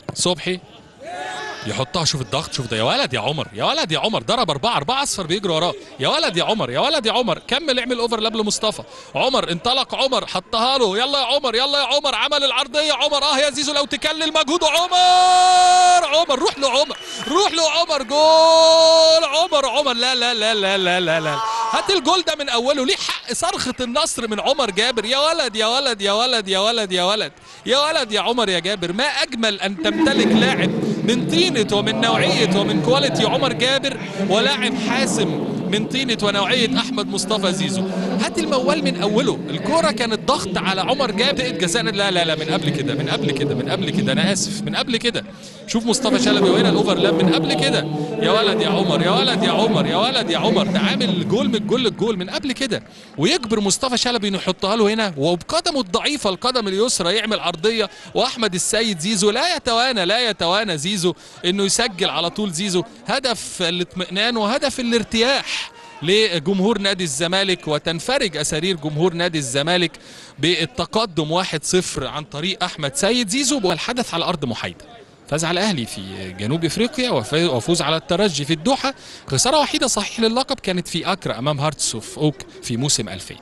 صبحي يحطها شوف الضغط شوف ده يا ولد يا عمر يا ولد يا عمر ضرب أربعة أربعة أصفر بيجري وراه يا ولد يا عمر يا ولد يا عمر كمل اعمل اوفرلاب لمصطفى عمر انطلق عمر حطها له يلا يا عمر يلا يا عمر عمل العرضية عمر اه يا زيزو لو تكلل مجهوده عمر عمر روح له عمر روح له عمر جول عمر عمر لا لا لا لا لا لا, لا. هات الجول ده من اوله ليه حق صرخة النصر من عمر جابر يا ولد يا ولد يا ولد يا ولد يا ولد يا ولد يا عمر يا جابر ما اجمل ان تمتلك لاعب من طينة ومن نوعية ومن كواليتي عمر جابر ولاعب حاسم من طينة ونوعية أحمد مصطفى زيزو هات الموال من أوله الكرة كانت ضغط على عمر جابر جزاء لا لا لا من قبل كده من قبل كده من قبل كده أنا آسف من قبل كده شوف مصطفى شلبي وهنا الأوفرلاب من قبل كده يا ولد يا عمر يا ولد يا عمر يا ولد يا عمر ده عامل جول من الجول للجول من قبل كده ويجبر مصطفى شلبي انه يحطها له هنا وبقدمه الضعيفه القدم اليسرى يعمل عرضيه واحمد السيد زيزو لا يتوانى لا يتوانى زيزو انه يسجل على طول زيزو هدف الاطمئنان وهدف الارتياح لجمهور نادي الزمالك وتنفرج اسارير جمهور نادي الزمالك بالتقدم 1-0 عن طريق احمد سيد زيزو والحدث على ارض محايده فاز على الاهلي في جنوب افريقيا وفوز على الترجي في الدوحه خساره وحيده صحيح للقب كانت في اكرا امام هارتس اوف اوك في موسم 2000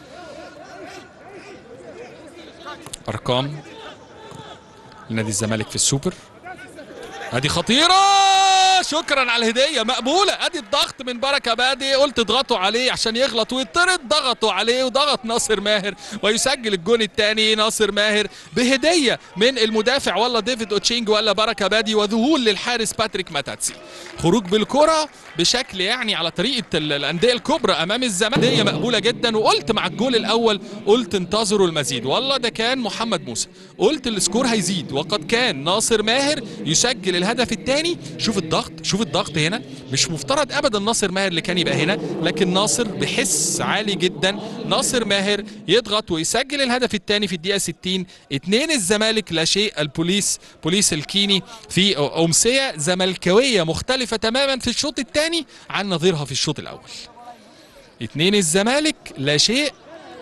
ارقام لنادي الزمالك في السوبر ادي خطيره شكرا على الهديه مقبوله ادي الضغط من بركه بادي قلت اضغطوا عليه عشان يغلط ويطرد ضغطوا عليه وضغط ناصر ماهر ويسجل الجون الثاني ناصر ماهر بهديه من المدافع ولا ديفيد اوتشينج ولا بركه بادي وذهول للحارس باتريك ماتاتسي خروج بالكره بشكل يعني على طريقه الانديه الكبرى امام الزمالك هديه مقبوله جدا وقلت مع الجول الاول قلت انتظروا المزيد والله ده كان محمد موسى قلت السكور هيزيد وقد كان ناصر ماهر يسجل الهدف الثاني شوف الضغط شوف الضغط هنا مش مفترض ابدا ناصر ماهر اللي كان يبقى هنا لكن ناصر بحس عالي جدا ناصر ماهر يضغط ويسجل الهدف الثاني في الدقيقه 60 اتنين الزمالك لا شيء البوليس بوليس الكيني في امسيه زملكاويه مختلفه تماما في الشوط الثاني عن نظيرها في الشوط الاول اتنين الزمالك لا شيء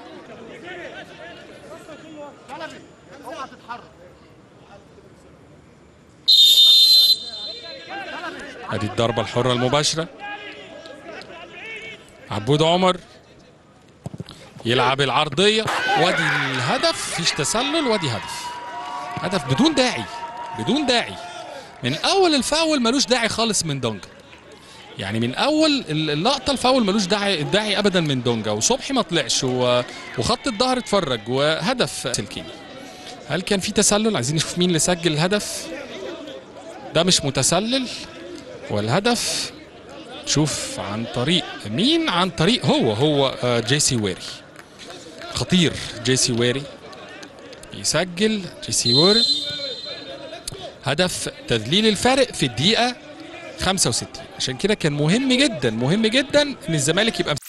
ادي الضربة الحرة المباشرة عبود عمر يلعب العرضية وادي الهدف فيش تسلل وادي هدف هدف بدون داعي بدون داعي من اول الفاول ملوش داعي خالص من دونجا يعني من اول اللقطه الفاول ملوش داعي داعي ابدا من دونجا وصبحي ما طلعش وخط الظهر اتفرج وهدف سلكيني هل كان في تسلل عايزين نشوف مين اللي سجل الهدف ده مش متسلل والهدف شوف عن طريق مين عن طريق هو هو جيسي ويري خطير جيسي ويري يسجل جيسي ويري هدف تذليل الفارق في الدقيقة 65 عشان كده كان مهم جدا مهم جدا ان الزمالك يبقى